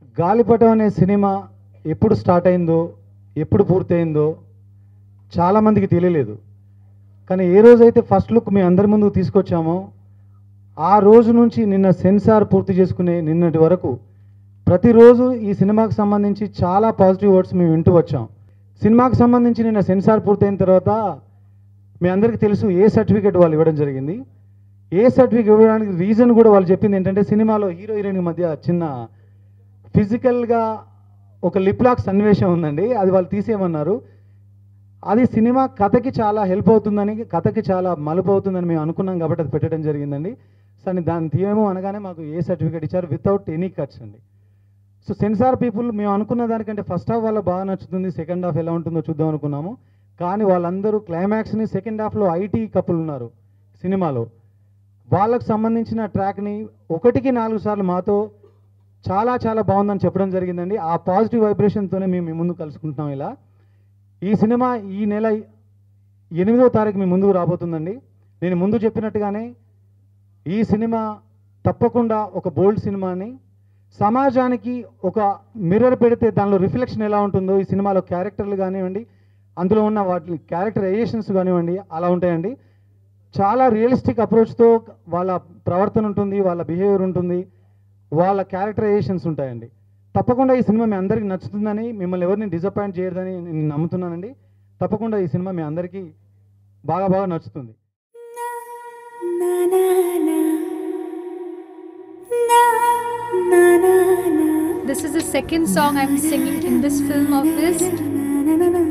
గాలిపటం అనే సినిమా ఎప్పుడు స్టార్ట్ అయిందో ఎప్పుడు పూర్తయిందో చాలామందికి తెలియలేదు కానీ ఏ రోజైతే ఫస్ట్ లుక్ మీ అందరి ముందుకు తీసుకొచ్చామో ఆ రోజు నుంచి నిన్న సెన్సార్ పూర్తి చేసుకునే నిన్నటి వరకు ప్రతిరోజు ఈ సినిమాకి సంబంధించి చాలా పాజిటివ్ వర్డ్స్ మేము వింటూ వచ్చాం సినిమాకి సంబంధించి నిన్న సెన్సార్ పూర్తయిన తర్వాత మీ అందరికీ తెలుసు ఏ సర్టిఫికేట్ వాళ్ళు ఇవ్వడం జరిగింది ఏ సర్టిఫికేట్ ఇవ్వడానికి రీజన్ కూడా వాళ్ళు చెప్పింది ఏంటంటే సినిమాలో హీరో హీరోయిన్ మధ్య చిన్న ఫిజికల్గా ఒక లిప్లాక్ సన్నివేశం ఉందండి అది వాళ్ళు తీసేయమన్నారు అది సినిమా కథకి చాలా హెల్ప్ అవుతుందని కథకి చాలా మలుపు అవుతుందని మేము అనుకున్నాం కాబట్టి అది పెట్టడం జరిగిందండి సరే దాన్ని తీయము అనగానే మాకు ఏ సర్టిఫికేట్ ఇచ్చారు వితౌట్ ఎనీ కట్స్ అండి సో సెన్సార్ పీపుల్ మేము అనుకున్న దానికంటే ఫస్ట్ హాఫ్ వాళ్ళ బాగా నచ్చుతుంది సెకండ్ హాఫ్ ఎలా ఉంటుందో చూద్దాం అనుకున్నాము కానీ వాళ్ళందరూ క్లైమాక్స్ని సెకండ్ హాఫ్లో ఐటీ కప్పులు ఉన్నారు సినిమాలో వాళ్ళకు సంబంధించిన ట్రాక్ని ఒకటికి నాలుగు సార్లు మాతో చాలా చాలా బాగుందని చెప్పడం జరిగిందండి ఆ పాజిటివ్ వైబ్రేషన్తోనే మేము మీ ముందు కలుసుకుంటున్నాం ఇలా ఈ సినిమా ఈ నెల ఎనిమిదో తారీఖు మీ ముందుకు రాబోతుందండి నేను ముందు చెప్పినట్టుగానే ఈ సినిమా తప్పకుండా ఒక బోల్డ్ సినిమాని సమాజానికి ఒక మిర్రర్ పెడితే దానిలో రిఫ్లెక్షన్ ఎలా ఉంటుందో ఈ సినిమాలో క్యారెక్టర్లు కానివ్వండి అందులో ఉన్న వాటి క్యారెక్టరైజేషన్స్ కానివ్వండి అలా ఉంటాయండి చాలా రియలిస్టిక్ అప్రోచ్తో వాళ్ళ ప్రవర్తన ఉంటుంది వాళ్ళ బిహేవియర్ ఉంటుంది వాళ్ళ క్యారెక్టరైజేషన్స్ ఉంటాయండి తప్పకుండా ఈ సినిమా మీ అందరికీ నచ్చుతుందని మిమ్మల్ని ఎవరిని డిసప్పాయింట్ చేయదని నేను నమ్ముతున్నానండి తప్పకుండా ఈ సినిమా మీ అందరికీ బాగా బాగా నచ్చుతుంది Na na na na na na na This is the second song I'm singing in this film of his. na na na